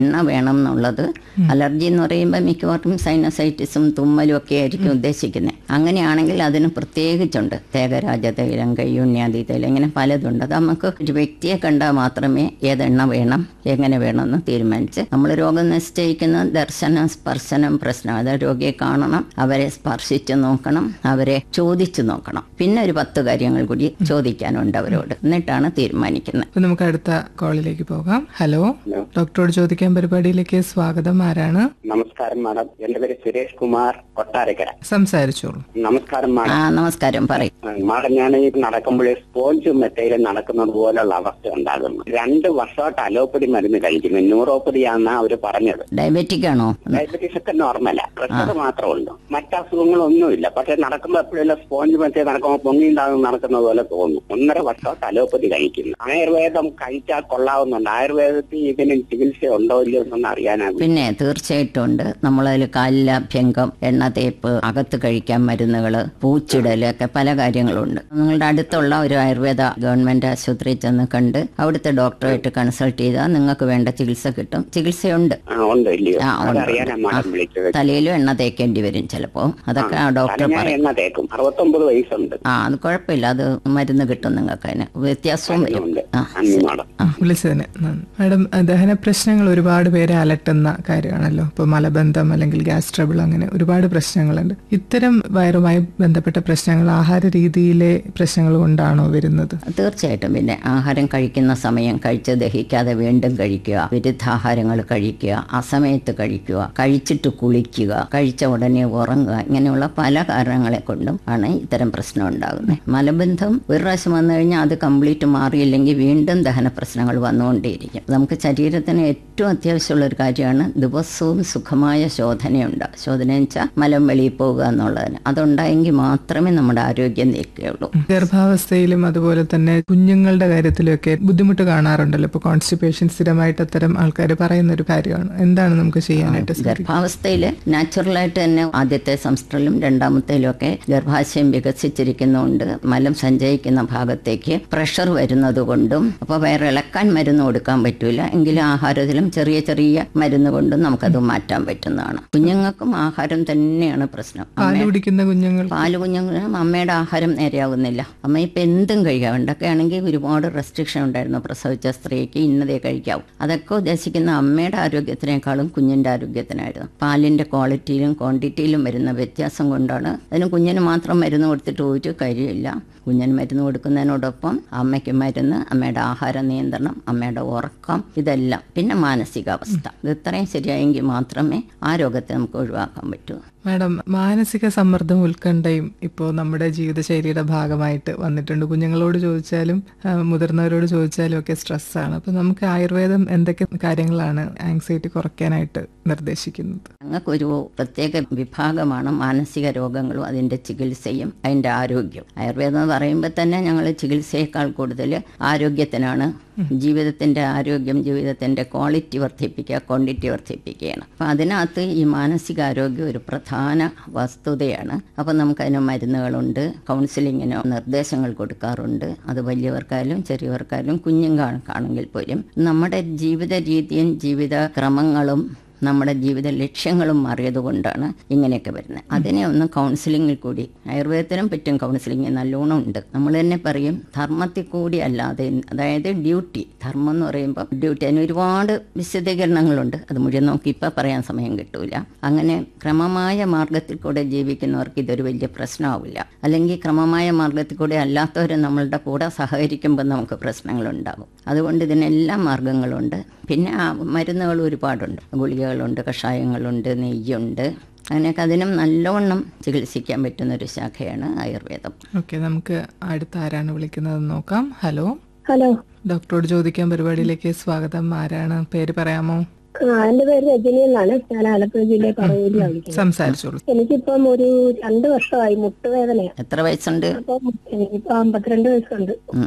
എണ്ണ വേണം എന്നുള്ളത് അലർജി എന്ന് പറയുമ്പോൾ മിക്കവാറും സൈനസൈറ്റിസും തുമ്മലും ഒക്കെ ആയിരിക്കും ഉദ്ദേശിക്കുന്നത് അങ്ങനെയാണെങ്കിൽ അതിന് പ്രത്യേകിച്ചുണ്ട് തേകരാജ തൈലം കയ്യുണ്യാദി തൈലം ഇങ്ങനെ പലതുണ്ട് അത് നമുക്ക് ഒരു വ്യക്തിയെ കണ്ടാൽ മാത്രമേ ഏതെണ്ണ വേണം എങ്ങനെ വേണമെന്ന് തീരുമാനിച്ച് നമ്മൾ രോഗം നിശ്ചയിക്കുന്ന ദർശനം സ്പർശനം പ്രശ്നം അതായത് രോഗിയെ കാണണം അവരെ സ്പർശിച്ച് നോക്കണം അവരെ ചോദിച്ചു നോക്കണം പിന്നെ ഒരു പത്ത് കാര്യങ്ങൾ കൂടി ചോദിക്കാനുണ്ട് അവരോട് എന്നിട്ടാണ് തീരുമാനിക്കുന്നത് അപ്പൊ നമുക്ക് അടുത്ത കോളിലേക്ക് പോകാം ഹലോ ഡോക്ടറോട് ചോദിക്കാൻ പരിപാടിയിലേക്ക് സ്വാഗതം ആരാണ് നമസ്കാരം മാഡം എന്റെ പേര് സുരേഷ് കുമാർ കൊട്ടാരക്കര സംസാരിച്ചോളൂ നമസ്കാരം ആ മാഡം നമസ്കാരം പറയും മാഡം ഞാൻ ഈ നടക്കുമ്പോഴേ സ്പോഞ്ച് മെത്തയിൽ നടക്കുന്നത് പോലുള്ള അവസ്ഥ ഉണ്ടാകുന്നു രണ്ട് വർഷമായിട്ട് അലോപ്പതി മരുന്ന് കഴിക്കുന്നു ന്യൂറോപ്പതിയാന്നാ അവര് പറഞ്ഞത് ഡയബറ്റിക് ആണോ ഡയബറ്റീസ് ഒക്കെ നോർമലാ പ്രഷർ മാത്രമുണ്ട് മറ്റസുഖങ്ങളൊന്നുമില്ല പക്ഷെ നടക്കുമ്പോ എപ്പോഴും സ്പോഞ്ച് മെത്തേ നടക്കുമ്പോൾ പൊങ്ങിണ്ടാകും നടക്കുന്നത് പോലെ തോന്നുന്നു ഒന്നര വർഷമായിട്ട് അലോപ്പതി കഴിക്കുന്നു ആയുർവേദം കഴിച്ചാൽ കൊള്ളാവുന്നുണ്ട് ആയുർവേദത്തിൽ ഇതിന് ചികിത്സ ഉണ്ടോ ഇല്ലയോ എന്നൊന്ന് അറിയാനാണ് പിന്നെ തീർച്ചയായിട്ടും ഉണ്ട് നമ്മളതിൽ കാലിലഭ്യംഗം എണ്ണ തേപ്പ് അകത്ത് കഴിക്കാൻ മരുന്നുകൾ പൂച്ചിടൽ ഒക്കെ പല കാര്യങ്ങളുണ്ട് നിങ്ങളുടെ അടുത്തുള്ള ഒരു ആയുർവേദ ഗവൺമെന്റ് ആശുപത്രിയിൽ ചെന്ന് കണ്ട് അവിടുത്തെ ഡോക്ടറായിട്ട് കൺസൾട്ട് ചെയ്താൽ നിങ്ങൾക്ക് വേണ്ട ചികിത്സ കിട്ടും ചികിത്സയുണ്ട് ആ ഉണ്ട് ഇല്ലയോ ആ, ഉണ്ട്, അതറിയാനാ ഉണ്ട്. മാഡം ആ. വിളിച്ചത് തലയിലും എണ്ണ തേക്കേണ്ടി വരും ചിലപ്പോൾ അതൊക്കെ ആ ഡോക്ടർ തല ഞാൻ പറയും എണ്ണ തേക്കും അറുപത്തൊമ്പത് വയസ്സുണ്ട് ആ അത് കുഴപ്പമില്ല അത് മരുന്ന് കിട്ടും നിങ്ങൾക്ക് അതിന് വ്യത്യാസവും വരും ഉണ്ട് ആ നന്ദി മാഡം വിളിച്ചതിന് നന്ദി. മാഡം ദഹന പ്രശ്നങ്ങൾ ഒരുപാട് പേരെ അലട്ടുന്ന കാര്യമാണല്ലോ ഇപ്പൊ മലബന്ധം അല്ലെങ്കിൽ ഗ്യാസ് ട്രബിൾ അങ്ങനെ ഒരുപാട് പ്രശ്നങ്ങളുണ്ട് ഇത്തരം വയറുമായി ബന്ധപ്പെട്ട പ്രശ്നങ്ങൾ ആഹാര രീതിയിലെ പ്രശ്നങ്ങൾ കൊണ്ടാണോ വരുന്നത് തീർച്ചയായിട്ടും പിന്നെ ആഹാരം കഴിക്കുന്ന സമയം കഴിച്ച് ദഹിക്കാതെ വീണ്ടും കഴിക്കുക വിരുദ്ധാഹാരങ്ങൾ കഴിക്കുക അസമയത്ത് കഴിക്കുക കഴിച്ചിട്ട് കുളിക്കുക കഴിച്ച ഉടനെ ഉറങ്ങുക ഇങ്ങനെയുള്ള പല കാരണങ്ങളെ കൊണ്ടും ആണ് ഇത്തരം പ്രശ്നം ഉണ്ടാകുന്നത് മലബന്ധം ഒരു പ്രാവശ്യം വന്നു കഴിഞ്ഞാൽ അത് കംപ്ലീറ്റ് മാറിയില്ലെങ്കിൽ വീണ്ടും ദഹന പ്രശ്നങ്ങൾ വന്നുകൊണ്ടേയിരിക്കും നമുക്ക് ശരീരത്തിന് ഏറ്റവും അത്യാവശ്യമുള്ള ഒരു കാര്യമാണ് ദിവസവും സുഖമായ ശോധനയുണ്ട് ശോധന എന്ന് വെച്ചാൽ മലം വെളിയിൽ പോകുക എന്നുള്ളതിന് അതുണ്ടായെങ്കിൽ മാത്രമേ നമ്മുടെ ആരോഗ്യം നിൽക്കുകയുള്ളൂ ഗർഭാവസ്ഥയിലും അതുപോലെ തന്നെ കുഞ്ഞുങ്ങളുടെ കാര്യത്തിലൊക്കെ ബുദ്ധിമുട്ട് കാണാറുണ്ടല്ലോ ഇപ്പൊ കോൺസ്റ്റിപ്പേഷൻ സ്ഥിരമായിട്ട് അത്തരം ആൾക്കാർ പറയുന്ന ഒരു കാര്യമാണ് എന്താണ് നമുക്ക് ചെയ്യാനായിട്ട് സാധിക്കുക? ഗർഭാവസ്ഥയിൽ നാച്ചുറലായിട്ട് തന്നെ ആദ്യത്തെ സംസ്ട്രലും രണ്ടാമത്തേലും ഒക്കെ ഗർഭാശയം വികസിച്ചിരിക്കുന്നതുകൊണ്ട് മലം സഞ്ചയിക്കുന്ന ഭാഗത്തേക്ക് പ്രഷർ വരുന്നത് കൊണ്ടും അപ്പോൾ വയറിളക്കാൻ മരുന്ന് കൊടുക്കാൻ പറ്റൂല എങ്കിലും ആഹാരത്തിലും ചെറിയ ചെറിയ മരുന്ന് കൊണ്ടും നമുക്കത് മാറ്റാൻ പറ്റുന്നതാണ് കുഞ്ഞുങ്ങൾക്കും ആഹാരം തന്നെയാണ് പ്രശ്നം പാല് കുടിക്കുന്ന കുഞ്ഞുങ്ങൾ പാല് കുഞ്ഞുങ്ങളും അമ്മയുടെ ആഹാരം നേരെയാവുന്നില്ല അമ്മ ഇപ്പം എന്തും കഴിക്കാം പണ്ടൊക്കെ ആണെങ്കിൽ ഒരുപാട് റെസ്ട്രിക്ഷൻ ഉണ്ടായിരുന്നു പ്രസവിച്ച സ്ത്രീക്ക് ഇന്നതേ കഴിക്കാവൂ അതൊക്കെ ഉദ്ദേശിക്കുന്ന അമ്മയുടെ ആരോഗ്യത്തിനേക്കാളും കുഞ്ഞിൻ്റെ ആരോഗ്യത്തിനായിരുന്നു പാലിൻ്റെ ക്വാളിറ്റിയിലും ക്വാണ്ടിറ്റിയിലും വരുന്ന വ്യത്യാസം കൊണ്ടാണ് അതിന് കുഞ്ഞിന് മാത്രം മരുന്ന് കൊടുത്തിട്ട് ഒരു കാര്യമില്ല കുഞ്ഞിന് മരുന്ന് കൊടുക്കുന്നതിനോടൊപ്പം അമ്മയ്ക്ക് മരുന്ന് അമ്മയുടെ ആഹാര നിയന്ത്രണം അമ്മയുടെ ഉറക്കം ഇതെല്ലാം പിന്നെ മാനസികാവസ്ഥ ഇത് ഇത്രയും ശരിയായെങ്കിൽ മാത്രമേ ആ രോഗത്തെ നമുക്ക് ഒഴിവാക്കാൻ പറ്റൂ മാഡം മാനസിക സമ്മർദ്ദം ഉത്കണ്ഠയും ഇപ്പോൾ നമ്മുടെ ജീവിതശൈലിയുടെ ഭാഗമായിട്ട് വന്നിട്ടുണ്ട് കുഞ്ഞുങ്ങളോട് ചോദിച്ചാലും ആ, മുതിർന്നവരോട് ചോദിച്ചാലും ഒക്കെ സ്ട്രെസ്സാണ് അപ്പോൾ നമുക്ക് ആയുർവേദം എന്തൊക്കെ കാര്യങ്ങളാണ് ആങ്സൈറ്റി കുറയ്ക്കാനായിട്ട് നിർദ്ദേശിക്കുന്നത് ഞങ്ങൾക്കൊരു പ്രത്യേക വിഭാഗമാണ് മാനസിക രോഗങ്ങളും അതിൻ്റെ ചികിത്സയും അതിൻ്റെ ആരോഗ്യം ആയുർവേദം എന്ന് പറയുമ്പോൾ തന്നെ ഞങ്ങൾ ചികിത്സയേക്കാൾ കൂടുതൽ ആരോഗ്യത്തിനാണ് ജീവിതത്തിൻ്റെ ആരോഗ്യം ജീവിതത്തിൻ്റെ ക്വാളിറ്റി വർദ്ധിപ്പിക്കുക ക്വാണ്ടിറ്റി വർദ്ധിപ്പിക്കുകയാണ് അപ്പം അതിനകത്ത് ഈ മാനസികാരോഗ്യം ഒരു പ്രധാന വസ്തുതയാണ് അപ്പം നമുക്കതിന് മരുന്നുകളുണ്ട് കൗൺസിലിങ്ങിനോ നിർദ്ദേശങ്ങൾ കൊടുക്കാറുണ്ട് അത് വലിയവർക്കായാലും ചെറിയവർക്കായാലും കുഞ്ഞുങ്ങൾക്കാണെങ്കിൽ പോലും നമ്മുടെ ജീവിത രീതിയും ജീവിത ക്രമങ്ങളും നമ്മുടെ ജീവിത ലക്ഷ്യങ്ങളും മാറിയതുകൊണ്ടാണ് ഇങ്ങനെയൊക്കെ വരുന്നത് അതിനെ ഒന്ന് കൗൺസിലിങ്ങിൽ കൂടി ആയുർവേദത്തിനും പറ്റും കൗൺസിലിംഗ് നല്ലോണം ഉണ്ട് നമ്മൾ തന്നെ പറയും ധർമ്മത്തിൽ കൂടി അല്ലാതെ അതായത് ഡ്യൂട്ടി ധർമ്മം എന്ന് പറയുമ്പോൾ ഡ്യൂട്ടി അതിന് ഒരുപാട് വിശദീകരണങ്ങളുണ്ട് അത് മുഴുവൻ നോക്കി ഇപ്പം പറയാൻ സമയം കിട്ടൂല അങ്ങനെ ക്രമമായ മാർഗത്തിൽ കൂടെ ജീവിക്കുന്നവർക്ക് ഇതൊരു വലിയ പ്രശ്നമാവില്ല അല്ലെങ്കിൽ ക്രമമായ മാർഗത്തിൽ കൂടെ അല്ലാത്തവർ നമ്മളുടെ കൂടെ സഹകരിക്കുമ്പോൾ നമുക്ക് പ്രശ്നങ്ങളുണ്ടാകും അതുകൊണ്ട് ഇതിനെല്ലാം മാർഗങ്ങളുണ്ട് പിന്നെ ആ മരുന്നുകൾ ഒരുപാടുണ്ട് ഗുളികകളുണ്ട് കഷായങ്ങളുണ്ട് നെയ്യുണ്ട് അങ്ങനെയൊക്കെ അതിനും നല്ലവണ്ണം ചികിത്സിക്കാൻ പറ്റുന്ന ഒരു ശാഖയാണ് ആയുർവേദം ഓക്കെ നമുക്ക് അടുത്ത ആരാണ് വിളിക്കുന്നത് നോക്കാം ഹലോ ഹലോ ഡോക്ടറോട് ചോദിക്കാൻ പരിപാടിയിലേക്ക് സ്വാഗതം ആരാണ് പേര് പറയാമോ ആ എന്റെ പേര് രജനി എന്നാണ് ഞാൻ ആലപ്പുഴ ജില്ലയിൽ പറവൂരിലാണ് വിളിക്കുന്നത് സംസാരിച്ചോളൂ എനിക്കിപ്പം ഒരു രണ്ട് വർഷമായി മുട്ടുവേദനയാണ് എത്ര വയസ്സുണ്ട് അപ്പം എനിക്കിപ്പോ അമ്പത്തിരണ്ട് വയസ്സുണ്ട് ഉം.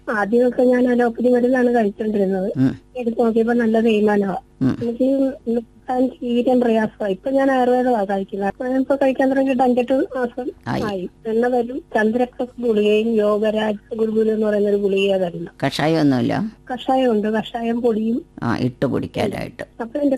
ആദ്യമൊക്കെ ഞാൻ അലോപ്പതി മരുന്നാണ് കഴിച്ചോണ്ടിരുന്നത് ഉം. എടുത്ത് നോക്കിയപ്പോ നല്ല തേയ്മാനമാണ് ഉം. എനിക്ക് നിർത്താൻ തീരെ പ്രയാസമായി ഇപ്പൊ ഞാൻ ആയുർവേദമാണ് കഴിക്കുന്നത് അപ്പൊ ഞാൻ ഇപ്പൊ കഴിക്കാൻ തുടങ്ങിയിട്ട് അഞ്ചെട്ട് മാസം ആയി. ആയി എണ്ണ വരും ചന്ദ്രക്ടസ് ഗുളികയും യോഗരാജ് ഗുരുഗുരു എന്ന് പറയുന്ന ഒരു ഗുളിക തരുന്നു കഷായമൊന്നുമില്ല കഷായം ഉണ്ട് കഷായം പൊടിയും ആ ഇട്ട് കുടിക്കാനായിട്ട് അപ്പൊ എന്റെ